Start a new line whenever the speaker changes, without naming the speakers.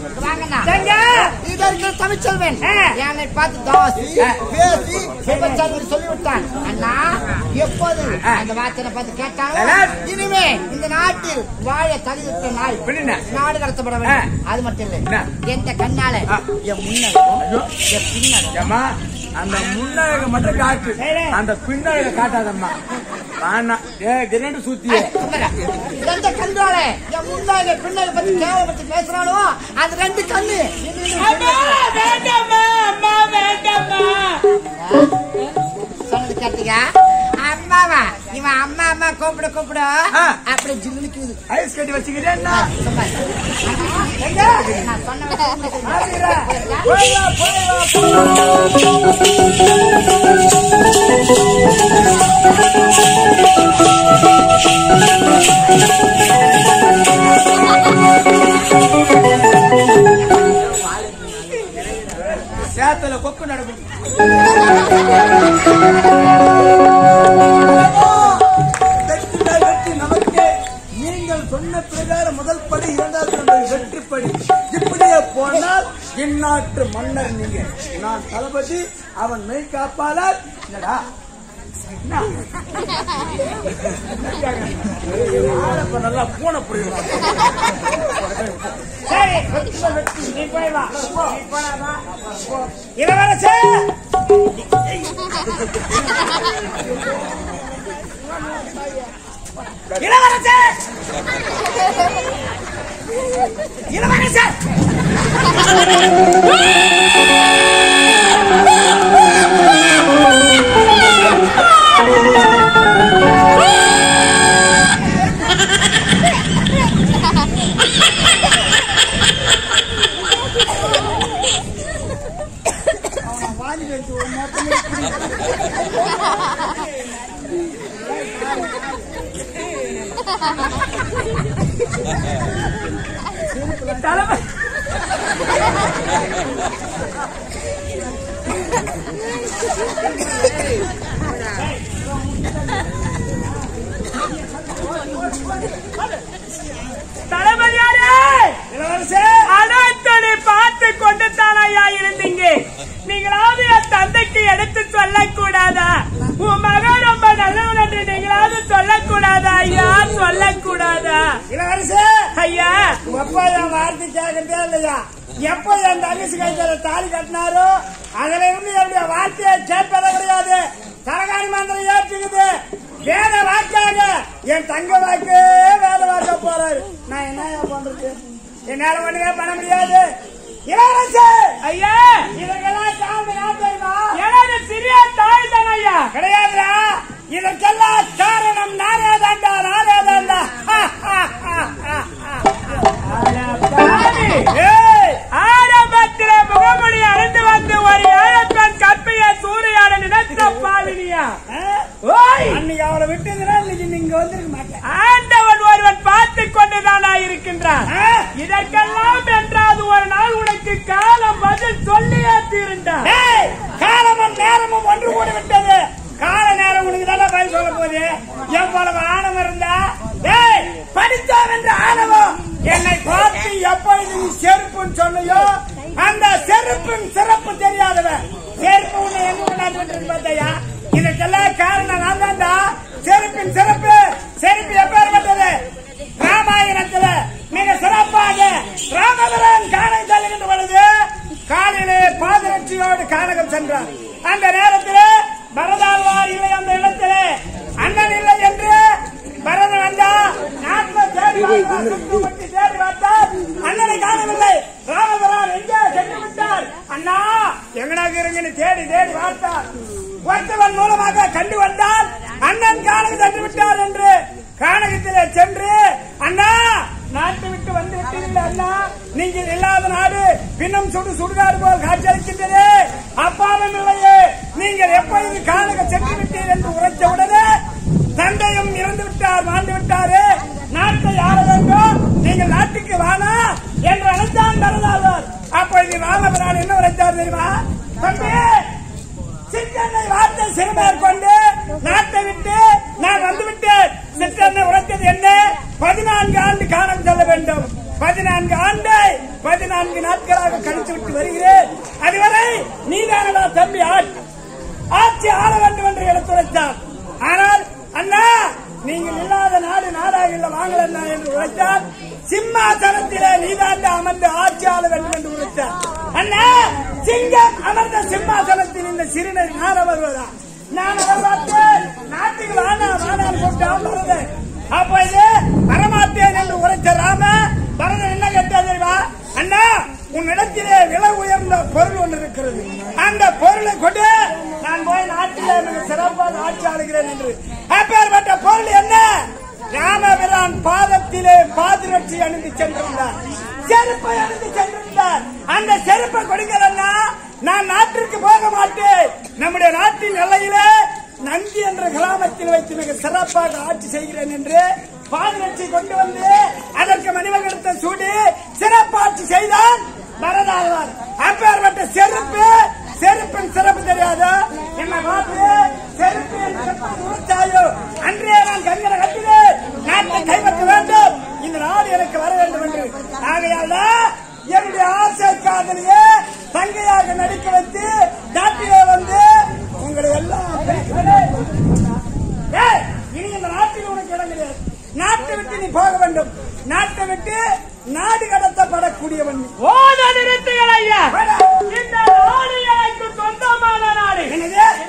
வாங்கண்ணா
எங்க
இதற்கு தமிழ்ச்செல்வன்
ஆ.
என்னை பார்த்து தாஸ்
ஆ.
பேசி விபச்சாரம் சொல்லிவிட்டான் அண்ணா எப்போது அந்த வாச்சனை பார்த்து கேட்டாலும்
அண்ணா.
இனிமே இந்த நாட்டில் வாழ தகுதித்த நாள்
பின்ன?
நாடு கடத்தப்பட வேண்டும் அது மட்டும்
என்ன?
இல்லை எந்த கண்ணால
ஆ.
என் முன்னழகும் என் பின்னழகும்
ஏம்மா அந்த முன்னழக மட்டும் காட்டு
சரி.
அந்த பின்னழக காட்டாதம்மா வேணாம் ஏ கிரண்டு சுத்தியே
எந்த கண்ணால என் முன்னாக பின்னால பத்தி கேவலப்பட்டு பேசுறானோ அது ரெண்டு கண்ணு
வேண்டாம்மா அம்மா வேண்டாம்மா
சொன்னது கேட்டீங்க அம்மாவா இவன் அம்மா அம்மா கூப்பிட கூப்பிட
ஆ.
அப்படி ஜில்லுக்குது
ஐஸ் கட்டி வச்சுக்கிறேன்
எங்க நான் சொன்ன
சேத்துல கொக்கு நடக்கும் வெற்றிதான் வெற்றி நமக்கு நீங்கள் சொன்ன பிரகாரம் முதல் படி இரண்டாவது படி வெற்றி படி இப்படியே போனால் இந்நாட்டு மன்னர் நீங்க நான் தளபதி அவன் மெய் காப்பாளர் என்னடா என்ன? ஆளப்ப நல்லா பூனை புரியும்
சரி நீ போய் வா நீ போலாமா? இளவரசே இளவரசே இளவரசே
தளபதியாரே
இளவரசே
அனைத்தனை பார்த்து கொண்டு தானையா இருந்தீங்க நீங்களாவது என் தந்தைக்கு எடுத்து சொல்லக்கூடாதா உன் மகன் ரொம்ப நல்லவன் என்று நீங்களாவது சொல்லக்கூடாதா ஐயா சொல்லக்கூடாதா
இளவரசே
ஐயா
எப்ப என் வார்த்தை கேட்கறதே இல்லையா எப்ப என் தங்கச்சி கைத்துல தாலி கட்டினாரோ அதுல இருந்து என்னுடைய வார்த்தையை கேட்பதே கிடையாது தலகாணி மந்திரம் ஏற்றுக்குது வேத வாக்காக என் தங்க வாக்கு வேத வாக்க போறாரு நான் என்ன பண்றது என்னால ஒண்ணுமே பண்ண முடியாது இளவரசே
ஐயா
இதற்கெல்லாம் காரணம் யார் தெரியுமா
எனது சிறிய தாய் தான் ஐயா
கிடையாதுடா இதற்கெல்லாம் காரணம் நானே தாண்டா நானே தாண்டா ஏய்
ஆரம்பத்திலே முகமுடி அணிந்து வந்து ஒரு ஏழப்பெண் கற்பிய சூறையாட நினைத்த பாவினியா ஓய்
அன்னைக்கு அவளை விட்டதுன்னா இன்னைக்கு நீங்க வந்திருக்க மாட்டேன்
ஆண்டவன் ஒருவன் பார்த்து கொண்டுதானா இருக்கின்றான்
ஆ?
இதற்கெல்லாம் என்றாது ஒரு நாள் உனக்கு காலம் பதில் சொல்லியே தீர்ந்தான்
ஏய், காலமும் நேரமும் ஒன்று கூடி விட்டது கால நேரம் உனக்கு தானே பதில் சொல்ல போகுது எவ்வளவு ஆணவம் இருந்தா ஏய் படித்தோம் என்ற ஆணவம் என்னை பார்த்து எப்பொழுது நீ செருப்புன்னு சொன்னையோ அந்த செருப்பின் சிறப்பு தெரியாதவன் செருப்பு உன்னை எங்க கொண்டாந்து விட்டு பார்த்தையா இதுக்கெல்லாம் காரணம் நான் தான்டா செருப்பின் சிறப்பு செருப்பு எப்பேற்பட்டது ராமாயணத்துல மிக சிறப்பாக ராமபுரம் காணம் செல்கின்ற பொழுது காலையிலே பாதரட்சியோடு கானகம் சென்றார் அந்த நேரத்திலே பரதாழ்வார் இல்லை அந்த இடத்திலே அண்ணன் இல்லை என்று பரதன் வந்தா நாட்டில் தேடி பார்த்தார், சுற்றுப்பட்டு தேடி பார்த்தார் அண்ணனை காணவில்லை ராமபுரம் எங்கே சென்று விட்டார் அண்ணா எங்கனாக இருங்கன்னு தேடி தேடி பார்த்தார் ஒருத்தவன் மூலமாக கண்டு வந்தால் அண்ணன் கானகம் சென்று விட்டார் என்று கானகத்திலே சென்று அண்ணா நாட்டை விட்டு வந்து விட்டீர்கள் அண்ணா நீங்கள் இல்லாத நாடு பின்னம் சுடு சுடுகாடு போல் காட்சியளிக்கின்றது அப்பாவும் இல்லையே நீங்கள் எப்பொழுது கானக சென்று விட்டீர் என்று உரைத்தவுடனே தந்தையும் இறந்து விட்டார் வாழ்ந்து விட்டாரு நாட்டை ஆள வேண்டும் நீங்கள் நாட்டுக்கு வானா என்று அழைத்தான் பரதாழ்வார் அப்பொழுது ராமபிரான் என்ன உரைத்தார் தெரியுமா தம்பி சிற்றன்னை வார்த்தை சிறுமேற்கொண்டு நாட்டை விட்டு நான் வந்து விட்டேன் சிற்றன்னை உரைத்தது என்ன பதினான்கு ஆண்டு காலம் செல்ல வேண்டும் பதினான்கு ஆண்டு பதினான்கு நாட்களாக கழித்து விட்டு வருகிறேன் அதுவரை நீதானடா தம்பி ஆட் ஆட்சி ஆள வேண்டும் என்று எடுத்துரைத்தார் ஆனால் அண்ணா நீங்கள் இல்லாத நாடு நாடாக இல்ல வாங்கல அண்ணா என்று உரைத்தார் சிம்மாசனத்திலே நீதாண்ட அமர்ந்து ஆட்சி ஆள வேண்டும் என்று உரைத்தார் அண்ணா சிங்கம் அமர்ந்த சிம்மாசனத்தில் இந்த சிறுநர் நாட வருவதா நான் வரமாட்டேன் நாட்டுக்கு வானா வானான்னு கூப்பிட்டு வருவேன் அப்ப இது வரமாட்டேன் என்று உரைத்த ராம பரதன் என்ன கேட்டா தெரியுமா அண்ணா உன்னிடத்திலே விலை உயர்ந்த பொருள் ஒன்று இருக்கிறது அந்த பொருளை கொண்டு நான் போய் நாட்டிலே மிக சிறப்பாக ஆட்சி ஆளுகிறேன் என்று அப்பேற்பட்ட பொருள் என்ன ராமபிரான் பாதத்திலே பாதுரட்சி அணிந்து சென்றிருந்தார் செருப்பை அணிந்து சென்றிருந்தார் அந்த செருப்பை கொடுக்கிறன்னா நான் நாட்டிற்கு போக மாட்டேன் நம்முடைய நாட்டின் எல்லையிலே நந்தி என்ற கிராமத்தில் வைத்து மிக சிறப்பாக ஆட்சி செய்கிறேன் என்று பாதுகாட்சி கொண்டு வந்து அதற்கு மணிமகனத்தை சூடி சிறப்பாட்சி செய்தான் பரதாழ்வார் அப்பேற்பட்ட செருப்பு செருப்பின் சிறப்பு தெரியாது என்ன பார்த்து செருப்பு என்று செருப்பு உரைத்தாயோ அன்றே நான் கங்கரை கட்டினேன் நாட்டை கைப்பற்ற வேண்டும் இந்த நாடு எனக்கு வர வேண்டும் என்று ஆகையால் என்னுடைய ஆசை காதலியே தங்கையாக நடிக்க வைத்து நாட்டிலே வந்து உங்களை எல்லாம் பிரிக்கிறேன். ஏய், இனி இந்த நாட்டில் உனக்கு இடம் கிடையாது நாட்டை விட்டு நீ போக வேண்டும் நாட்டை விட்டு நாடு கடத்தப்படக்கூடியவன் நீ.
ஓத நிறுத்துகள் ஐயா இந்த நாடு எனக்கு சொந்தமான நாடு
என்னது